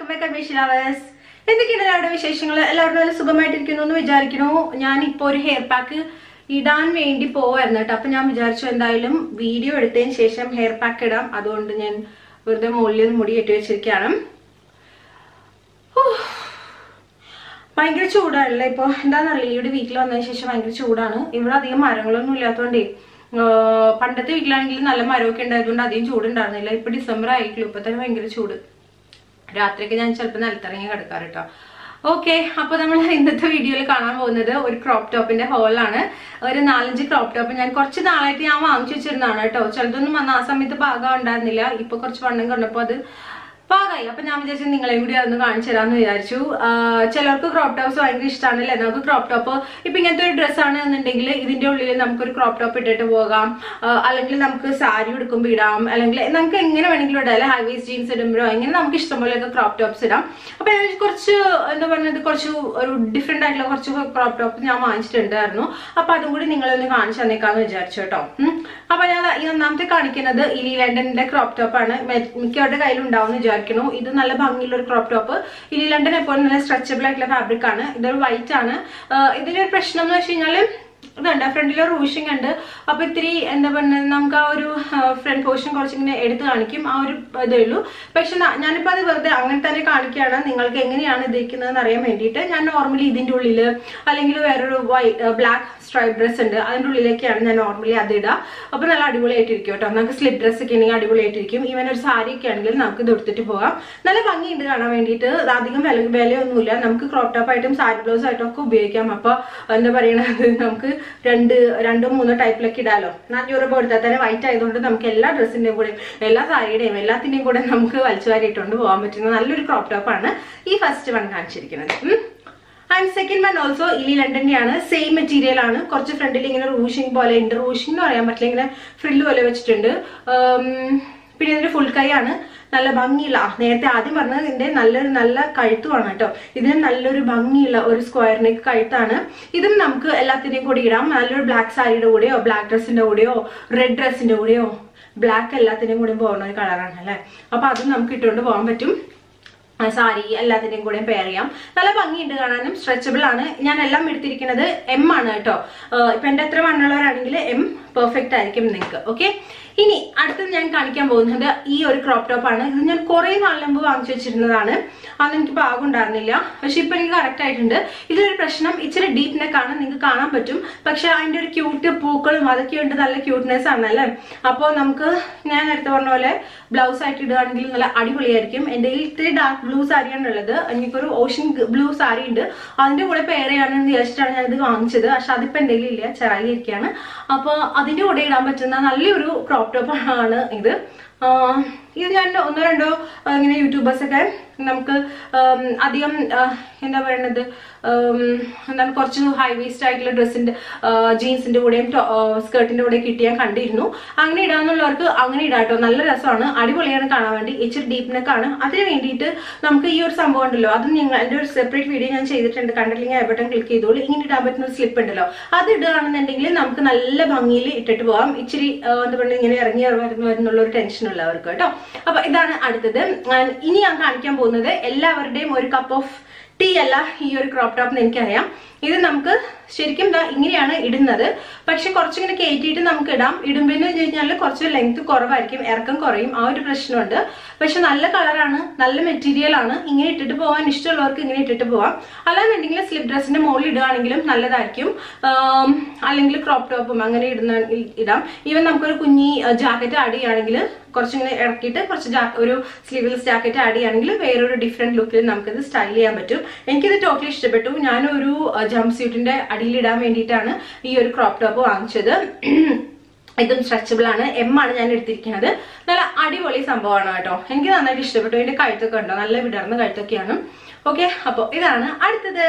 Back Amesh lovers എന്തൊക്കെയാണ് എല്ലാവരുടെ വിശേഷങ്ങൾ എല്ലാവരും നല്ല സുഖമായിട്ടിരിക്കുന്നു എന്ന് വിചാരിക്കുന്നു ഞാൻ ഇപ്പോൾ ഒരു ഹെയർ പാക്ക് ഇടാൻ വേണ്ടി പോവായിരുന്നു കേട്ടോ അപ്പൊ ഞാൻ വിചാരിച്ചു എന്തായാലും വീഡിയോ എടുത്തതിന് ശേഷം ഹെയർ പാക്ക് ഇടാം അതുകൊണ്ട് ഞാൻ വെറുതെ മുകളിൽ മുടി കെട്ടി വെച്ചിരിക്കുകയാണ് ഹൂ. ഭയങ്കര ചൂടാണല്ലേ ഇപ്പോൾ എന്താണെന്നറിയില്ല ഇവിടെ വീട്ടിൽ വന്നതിന് ശേഷം ഭയങ്കര ചൂടാണ് ഇവിടെ അധികം മരങ്ങളൊന്നും ഇല്ലാത്തതുകൊണ്ടേ ആഹ് പണ്ടത്തെ വീട്ടിലാണെങ്കിൽ നല്ല മരമൊക്കെ ഉണ്ടായതുകൊണ്ട് അധികം ചൂടുണ്ടായിരുന്നില്ല ഇപ്പൊ ഡിസംബർ ആയിരിക്കും ഇപ്പൊ തന്നെ ഭയങ്കര ചൂട് രാത്രിയൊക്കെ ഞാൻ ചിലപ്പോൾ നിലത്തിറങ്ങി കിടക്കാറ് കേട്ടോ ഓക്കെ അപ്പൊ നമ്മൾ ഇന്നത്തെ വീഡിയോയിൽ കാണാൻ പോകുന്നത് ഒരു ക്രോപ്പ് ടോപ്പിന്റെ ഹോളാണ് ഒരു നാലഞ്ച് ക്രോപ്പ് ടോപ്പ് ഞാൻ കുറച്ച് നാളായിട്ട് ഞാൻ വാങ്ങിച്ചു വെച്ചിരുന്നതാണ് കേട്ടോ ചിലതൊന്നും വന്ന ആ സമയത്ത് പാകം ഉണ്ടായിരുന്നില്ല ഇപ്പൊ കുറച്ച് വണ്ണം കണ്ടപ്പോൾ അത് പാകായി അപ്പൊ ഞാൻ വിചാരിച്ചു നിങ്ങളെയും കൂടി അതൊന്ന് കാണിച്ചു തരാമെന്ന് വിചാരിച്ചു ആഹ് ചിലർക്ക് ക്രോപ്പ് ടോപ്സ് ഭയങ്കര ഇഷ്ടമാണല്ലേ നമുക്ക് ക്രോപ്പ് ടോപ്പ് ഇപ്പൊ ഇങ്ങനത്തെ ഒരു ഡ്രസ്സ് ആണ് എന്നുണ്ടെങ്കിൽ ഇതിന്റെ ഉള്ളിൽ നമുക്കൊരു ക്രോപ്പ് ടോപ്പ് ഇട്ടിട്ട് പോകാം ആഹ് അല്ലെങ്കിൽ നമുക്ക് സാരി ഉടുക്കുമ്പോൾ ഇടാം അല്ലെങ്കിൽ നമുക്ക് എങ്ങനെ വേണമെങ്കിലും ഇടാം അല്ലെ ഹൈ വേസ്റ്റ് ജീൻസ് ഇടുമ്പോഴോ എങ്ങനെ നമുക്ക് ഇഷ്ടംപോലെയൊക്കെ ക്രോപ്പ് ടോപ്സ് ഇടാം അപ്പൊ ഞാൻ കുറച്ച് എന്താ പറയുന്നത് കുറച്ച് ഒരു ഡിഫറെന്റ് ആയിട്ടുള്ള കുറച്ച് ക്രോപ്പ് ടോപ്പ് ഞാൻ വാങ്ങിച്ചിട്ടുണ്ടായിരുന്നു അപ്പൊ അതും കൂടി നിങ്ങളൊന്ന് കാണിച്ചു തന്നേക്കാന്ന് വിചാരിച്ചു കേട്ടോ ഉം. അപ്പൊ ഞാൻ ഈ ഒന്നാമത്തെ കാണിക്കുന്നത് ഇലി ലണ്ടന്റെ ക്രോപ്പ് ടോപ്പ് ആണ് മെ- മിക്കവരുടെ കയ്യിൽ ഉണ്ടാവും എന്ന് വിചാരിക്കുന്നു ഇത് നല്ല ഭംഗിയുള്ള ഒരു ക്രോപ്പ് ടോപ്പ് ഇലി ലണ്ടൻ എപ്പോഴും നല്ല സ്ട്രെച്ചബിൾ ആയിട്ടുള്ള ഫാബ്രിക് ആണ് ഇതൊരു വൈറ്റ് ആണ് ആഹ് ഇതിന്റെ ഒരു പ്രശ്നം എന്ന് വെച്ച് കഴിഞ്ഞാല് ഇതുണ്ട് ഫ്രണ്ടിൽ റൂഷിംഗ് ഉണ്ട് അപ്പൊ ഇത്തിരി എന്താ പറയുന്നത് നമുക്ക് ആ ഒരു ഫ്രണ്ട് പോർഷൻ കുറച്ചിങ്ങനെ എടുത്ത് കാണിക്കും ആ ഒരു ഇതേ ഉള്ളൂ പക്ഷെ ന- ഞാനിപ്പോ അത് വെറുതെ അങ്ങനെ തന്നെ കാണിക്കുകയാണ് നിങ്ങൾക്ക് എങ്ങനെയാണ് ഇതിരിക്കുന്നതെന്ന് അറിയാൻ വേണ്ടിയിട്ട് ഞാൻ നോർമലി ഇതിന്റെ ഉള്ളിൽ അല്ലെങ്കിൽ വേറൊരു വൈറ്റ് ബ്ലാക്ക് സ്ട്രൈപ്പ് ഡ്രസ് ഉണ്ട് അതിന്റെ ഉള്ളിലേക്കാണ് ഞാൻ നോർമലി അത് ഇടുക അപ്പൊ നല്ല അടിപൊളിയായിട്ടിരിക്കും കേട്ടോ നമുക്ക് സ്ലിപ്പ് ഡ്രസ് ഒക്കെ ആണെങ്കിൽ അടിപൊളിയായിട്ടിരിക്കും ഈവൻ ഒരു സാരി ഒക്കെ ആണെങ്കിൽ നമുക്ക് ഇത് എടുത്തിട്ട് പോകാം നല്ല ഭംഗിയുണ്ട് കാണാൻ വേണ്ടിയിട്ട് ഇത് അധികം വില വിലയൊന്നുമില്ല നമുക്ക് ക്രോപ്പ് ടോപ്പ് ആയിട്ടും സാരി ബ്ലൗസ് ആയിട്ടും ഒക്കെ ഉപയോഗിക്കാം അപ്പൊ എന്താ പറയണത് നമുക്ക് രണ്ട് രണ്ടോ മൂന്നോ ടൈപ്പിലൊക്കെ ഇടാലോ നാനൂറ് രൂപ കൊടുത്താൽ തന്നെ വൈറ്റ് ആയതുകൊണ്ട് നമുക്ക് എല്ലാ ഡ്രസ്സിന്റെയും കൂടെയും എല്ലാ സാരിയുടെയും എല്ലാത്തിന്റെയും കൂടെ നമുക്ക് വലിച്ചു വാരിയിട്ടുകൊണ്ട് പോകാൻ പറ്റുന്ന നല്ലൊരു ക്രോപ്പ് ടോപ്പാണ് ഈ ഫസ്റ്റ് വൺ കാണിച്ചിരിക്കുന്നത് ഉം. ആൻഡ് സെക്കൻഡ് വൺ ഓൾസോ ഇലി ലണ്ടന്റെ ആണ് സെയിം മെറ്റീരിയൽ ആണ് കുറച്ച് ഫ്രണ്ടിൽ ഇങ്ങനെ റൂഷിംഗ് പോലെ ഉണ്ട് റൂഷിംഗ് എന്ന് പറയാൻ പറ്റില്ല ഇങ്ങനെ ഫ്രില്ല് പോലെ വെച്ചിട്ടുണ്ട് ഉം, പിന്നെ ഇതിന്റെ ഫുൾ കൈ ആണ് നല്ല ഭംഗിയുള്ള ആ, നേരത്തെ ആദ്യം പറഞ്ഞത് ഇതിന്റെ നല്ലൊരു നല്ല കഴുത്തുമാണ് കേട്ടോ ഇതിന് നല്ലൊരു ഭംഗിയുള്ള ഒരു സ്ക്വയർ നെക്ക് കഴുത്താണ് ഇതും നമുക്ക് എല്ലാത്തിന്റെയും കൂടി ഇടാം നല്ലൊരു ബ്ലാക്ക് സാരിയുടെ കൂടെയോ ബ്ലാക്ക് ഡ്രസ്സിന്റെ കൂടെയോ റെഡ് ഡ്രസ്സിന്റെ കൂടെയോ ബ്ലാക്ക് എല്ലാത്തിന്റെയും കൂടെ പോകുന്ന ഒരു കളറാണ് അല്ലേ അപ്പൊ അതും നമുക്ക് ഇട്ടുകൊണ്ട് പോകാൻ പറ്റും ആ, സാരി എല്ലാത്തിന്റെയും കൂടെ പെയർ ചെയ്യാം നല്ല ഭംഗിയുണ്ട് കാണാനും സ്ട്രെച്ചബിൾ ആണ് ഞാൻ എല്ലാം എടുത്തിരിക്കുന്നത് എം ആണ് കേട്ടോ ആ, ഇപ്പൊ എന്റെ എത്ര മണ്ണുള്ളവരാണെങ്കിൽ എം പെർഫെക്റ്റ് ആയിരിക്കും നിങ്ങൾക്ക് ഓക്കെ ഇനി അടുത്തത് ഞാൻ കാണിക്കാൻ പോകുന്നത് ഈ ഒരു ക്രോപ്പ് ടോപ്പ് ആണ് ഇത് ഞാൻ കുറെ നാളിന് മുമ്പ് വാങ്ങിച്ചു വെച്ചിരുന്നതാണ് അന്ന് എനിക്ക് പാകം ഉണ്ടായിരുന്നില്ല പക്ഷെ ഇപ്പൊ എനിക്ക് കറക്റ്റ് ആയിട്ടുണ്ട് ഇതിലൊരു പ്രശ്നം ഇച്ചിരി ഡീപ്പ് നെക്ക് ആണ് നിങ്ങൾക്ക് കാണാൻ പറ്റും പക്ഷെ അതിന്റെ ഒരു ക്യൂട്ട് പൂക്കളും അതൊക്കെ ഉണ്ട് നല്ല ക്യൂട്ട്നെസ് ആണല്ലേ അപ്പോൾ നമുക്ക് ഞാൻ നേരത്തെ പറഞ്ഞ പോലെ ബ്ലൗസ് ആയിട്ട് ഇടുകയാണെങ്കിൽ നല്ല അടിപൊളിയായിരിക്കും എൻ്റെ കയ്യിൽ ഇത്തിരി ഡാർക്ക് ബ്ലൂ സാരിയാണ് ഉള്ളത് എനിക്കൊരു ഓഷ്യൻ ബ്ലൂ സാരി ഉണ്ട് അതിന്റെ കൂടെ പെയർ ചെയ്യാനെന്ന് വിചാരിച്ചിട്ടാണ് ഞാൻ ഇത് വാങ്ങിച്ചത് പക്ഷെ അതിപ്പോ എൻ്റെ കയ്യിൽ ഇല്ല ചെറായിരിക്കുകയാണ് അപ്പോൾ അതിന്റെ കൂടെ ഇടാൻ പറ്റുന്ന നല്ലൊരു ക്രോപ്പ് ടോപ്പ് ആണ് ഇത് ആഹ് ഇത് ഞാൻ ഒന്നോ രണ്ടോ ആഹ് ഇങ്ങനെ യൂട്യൂബേഴ്സ് ഒക്കെ നമുക്ക് ആം, അധികം ആഹ് എന്താ പറയണത് ആം, എന്താണ് കുറച്ച് ഹൈ വേസ്റ്റ് ആയിട്ടുള്ള ഡ്രസ്സിന്റെ ജീൻസിന്റെ കൂടെയും സ്കേർട്ടിന്റെ കൂടെ കിട്ടി ഞാൻ കണ്ടിരുന്നു അങ്ങനെ ഇടാന്നുള്ളവർക്ക് അങ്ങനെ ഇടാട്ടോ നല്ല രസമാണ് അടിപൊളിയാണ് കാണാൻ വേണ്ടി ഇച്ചിരി ഡീപ്പ് നെക്ക് ആണ് അതിന് വേണ്ടിയിട്ട് നമുക്ക് ഈ ഒരു സംഭവം ഉണ്ടല്ലോ അത് നിങ്ങൾ എൻ്റെ ഒരു സെപ്പറേറ്റ് വീഡിയോ ഞാൻ ചെയ്തിട്ടുണ്ട് കണ്ടില്ലെങ്കിൽ ഐ ബട്ടൺ ക്ലിക്ക് ചെയ്തോളൂ ഇങ്ങനെ ഇടാൻ പറ്റുന്ന ഒരു സ്ലിപ്പ് ഉണ്ടല്ലോ അത് ഇടുകയാണെന്നുണ്ടെങ്കിൽ നമുക്ക് നല്ല ഭംഗിയിൽ ഇട്ടിട്ട് പോകാം ഇച്ചിരി ആ, എന്താ പറയുക ഇങ്ങനെ ഇറങ്ങി വരുന്ന വരുന്നുള്ള ഒരു ടെൻഷൻ ഉള്ളവർക്ക് കേട്ടോ അപ്പൊ ഇതാണ് അടുത്തത് And ഇനി ഞാൻ കാണിക്കാൻ പോകുന്നത് എല്ലാവരുടെയും ഒരു കപ്പ് ഓഫ് ടീ അല്ല ഈ ഒരു ക്രോപ്പ് ടോപ്പ് എന്ന് എനിക്കറിയാം ഇത് നമുക്ക് ശരിക്കും ദാ ഇങ്ങനെയാണ് ഇടുന്നത് പക്ഷെ കുറച്ചിങ്ങനെ കയറ്റിയിട്ട് നമുക്ക് ഇടാം ഇടുമ്പോഴെന്ന് വെച്ച് കഴിഞ്ഞാൽ കുറച്ച് ലെങ്ത് കുറവായിരിക്കും ഇറക്കം കുറയും ആ ഒരു പ്രശ്നമുണ്ട് പക്ഷെ നല്ല കളറാണ് നല്ല മെറ്റീരിയൽ ആണ് ഇങ്ങനെ ഇട്ടിട്ട് പോകാൻ ഇഷ്ടമുള്ളവർക്ക് ഇങ്ങനെ ഇട്ടിട്ട് പോവാം അല്ലാന്നുണ്ടെങ്കിൽ സ്ലിപ്പ് ഡ്രസ്സിന്റെ മുകളിൽ ഇടുകയാണെങ്കിലും നല്ലതായിരിക്കും ആം, അല്ലെങ്കിൽ ക്രോപ്പ് ടോപ്പും അങ്ങനെ ഇടുന്ന ഇടാം ഈവൻ നമുക്കൊരു കുഞ്ഞി ജാക്കറ്റ് ആഡ് ചെയ്യുകയാണെങ്കിൽ കുറച്ചിങ്ങനെ ഇറക്കിയിട്ട് കുറച്ച് ജാ- ഒരു സ്ലീവ്ലെസ് ജാക്കറ്റ് ആഡ് ചെയ്യുകയാണെങ്കിൽ വേറൊരു ഡിഫറെന്റ് ലുക്കിൽ നമുക്കിത് സ്റ്റൈൽ ചെയ്യാൻ പറ്റും എനിക്കിത് ടോട്ടലി ഇഷ്ടപ്പെട്ടു ഞാനൊരു ജംപ് സ്യൂട്ടിന്റെ അടിയിലിടാൻ വേണ്ടിയിട്ടാണ് ഈ ഒരു ക്രോപ്പ് ടോപ്പ് വാങ്ങിച്ചത് ഇതും സ്ട്രെച്ചബിൾ ആണ് എം ആണ് ഞാൻ എടുത്തിരിക്കുന്നത് നല്ല അടിപൊളി സംഭവമാണ് കേട്ടോ എനിക്ക് നന്നായിട്ട് ഇഷ്ടപ്പെട്ടു ഇതിന്റെ കഴുത്തൊക്കെ ഉണ്ടോ നല്ല വിടർന്ന കഴുത്തൊക്കെയാണ് ഓക്കെ അപ്പോൾ ഇതാണ് അടുത്തത്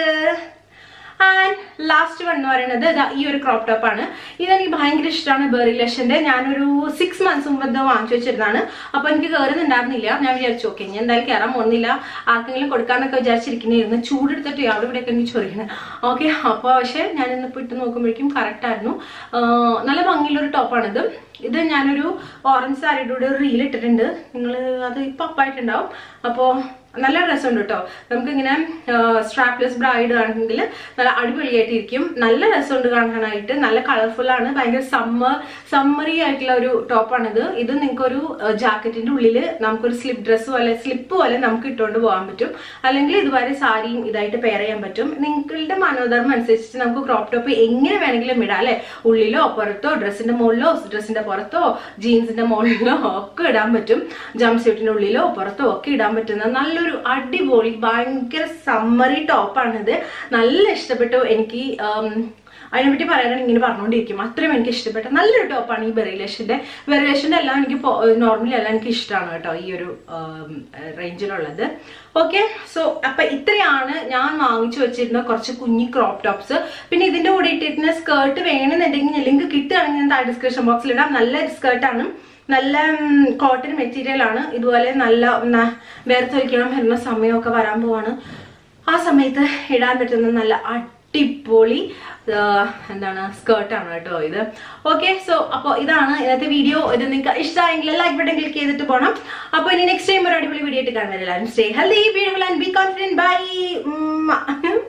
ആൻഡ് ലാസ്റ്റ് വൺ എന്ന് പറയുന്നത് ദാ ഈ ഒരു ക്രോപ്പ് ടോപ്പ് ആണ് ഇതെനിക്ക് ഭയങ്കര ഇഷ്ടമാണ് ബെറി ലഷന്റെ ഞാനൊരു സിക്സ് മന്ത്സ് മുമ്പ് എന്തോ വാങ്ങിച്ചു വെച്ചിരുന്നതാണ് അപ്പൊ എനിക്ക് കയറുന്നുണ്ടായിരുന്നില്ല ഞാൻ വിചാരിച്ചു ഓക്കെ ഞാൻ എന്തായാലും കയറാൻ പോകുന്നില്ല ആർക്കെങ്കിലും കൊടുക്കാന്നൊക്കെ വിചാരിച്ചിരിക്കുന്നതായിരുന്നു ചൂടെടുത്തിട്ട് അവിടെ ഇവിടെയൊക്കെ എനിക്ക് ചൊറിയണം ഓക്കെ അപ്പോൾ പക്ഷേ ഞാൻ ഇന്നിപ്പോൾ ഇട്ട് നോക്കുമ്പോഴേക്കും കറക്റ്റ് ആയിരുന്നു ആഹ് നല്ല ഭംഗിയുള്ള ഒരു ടോപ്പാണിത് ഇത് ഞാനൊരു ഓറഞ്ച് സാരിയുടെ കൂടെ ഒരു റീൽ ഇട്ടിട്ടുണ്ട് നിങ്ങൾ അത് ഇപ്പം അപ്പായിട്ടുണ്ടാവും അപ്പോൾ നല്ല രസമുണ്ട് കേട്ടോ നമുക്കിങ്ങനെ സ്ട്രാപ്ലെസ് ബ്രൈഡ് ആണെങ്കിൽ നല്ല അടിപൊളിയായിട്ടിരിക്കും നല്ല രസമുണ്ട് കാണാനായിട്ട് നല്ല കളർഫുൾ ആണ് ഭയങ്കര സമ്മർ സമ്മറി ആയിട്ടുള്ള ഒരു ടോപ്പാണിത് ഇത് നിങ്ങൾക്കൊരു ജാക്കറ്റിന്റെ ഉള്ളിൽ നമുക്കൊരു സ്ലിപ്പ് ഡ്രസ്സ് പോലെ സ്ലിപ്പ് പോലെ നമുക്ക് ഇട്ടുകൊണ്ട് പോകാൻ പറ്റും അല്ലെങ്കിൽ ഇതുവരെ സാരിയും ഇതായിട്ട് പെയർ ചെയ്യാൻ പറ്റും നിങ്ങളുടെ മനോധർമ്മം അനുസരിച്ച് നമുക്ക് ക്രോപ്പ് ടോപ്പ് എങ്ങനെ വേണമെങ്കിലും ഇടാം അല്ലെ ഉള്ളിലോ പുറത്തോ ഡ്രസ്സിന്റെ മുകളിലോ ഡ്രസ്സിന്റെ പുറത്തോ ജീൻസിന്റെ മുകളിലോ ഒക്കെ ഇടാൻ പറ്റും ജംപ് സ്യൂട്ടിന്റെ ഉള്ളിലോ പുറത്തോ ഒക്കെ ഇടാൻ പറ്റുന്ന നല്ലൊരു അടിപൊളി ഭയങ്കര സമ്മറി ടോപ്പാണിത് നല്ല ഇഷ്ടപ്പെട്ടു എനിക്ക് ഉം, അതിനെപ്പറ്റി പറയാനാണ് ഇങ്ങനെ പറഞ്ഞുകൊണ്ടിരിക്കും അത്രയും എനിക്ക് ഇഷ്ടപ്പെട്ട നല്ലൊരു ടോപ്പാണ് ഈ ബെറിലേഷന്റെ ബെറിലേഷന്റെ എല്ലാം എനിക്ക് നോർമലി എല്ലാം എനിക്ക് ഇഷ്ടമാണ് കേട്ടോ ഈ ഒരു റേഞ്ചിലുള്ളത് ഓക്കെ സോ അപ്പൊ ഇത്രയാണ് ഞാൻ വാങ്ങിച്ചു വെച്ചിരുന്ന കുറച്ച് കുഞ്ഞി ക്രോപ്പ് ടോപ്സ് പിന്നെ ഇതിന്റെ കൂടെ ഇട്ടിരുന്ന സ്കേർട്ട് വേണമെന്നുണ്ടെങ്കിൽ ലിങ്ക് കിട്ടുകയാണെങ്കിൽ ഞാൻ താഴെ ഡിസ്ക്രിപ്ഷൻ ബോക്സിൽ ഇടാം നല്ല സ്കേർട്ടാണ് നല്ല കോട്ടൺ മെറ്റീരിയൽ ആണ് ഇതുപോലെ നല്ല ന- വേർത്തൊലിക്കണം വരുന്ന സമയമൊക്കെ വരാൻ പോവാണ് ആ സമയത്ത് ഇടാൻ പറ്റുന്ന നല്ല അടിപൊളി ആ, എന്താണ് സ്കേർട്ടാണ് കേട്ടോ ഇത് ഓക്കെ സോ അപ്പോൾ ഇതാണ് ഇന്നത്തെ വീഡിയോ ഇത് നിങ്ങൾക്ക് ഇഷ്ടമായെങ്കിൽ ലൈക്ക് ബട്ടൺ ക്ലിക്ക് ചെയ്തിട്ട് പോകണം അപ്പോൾ ഇനി നെക്സ്റ്റ് ടൈം ഒരു അടിപൊളി വീഡിയോ ആയിട്ട് കാണുന്നത് എല്ലാവരും stay healthy beautiful and be confident by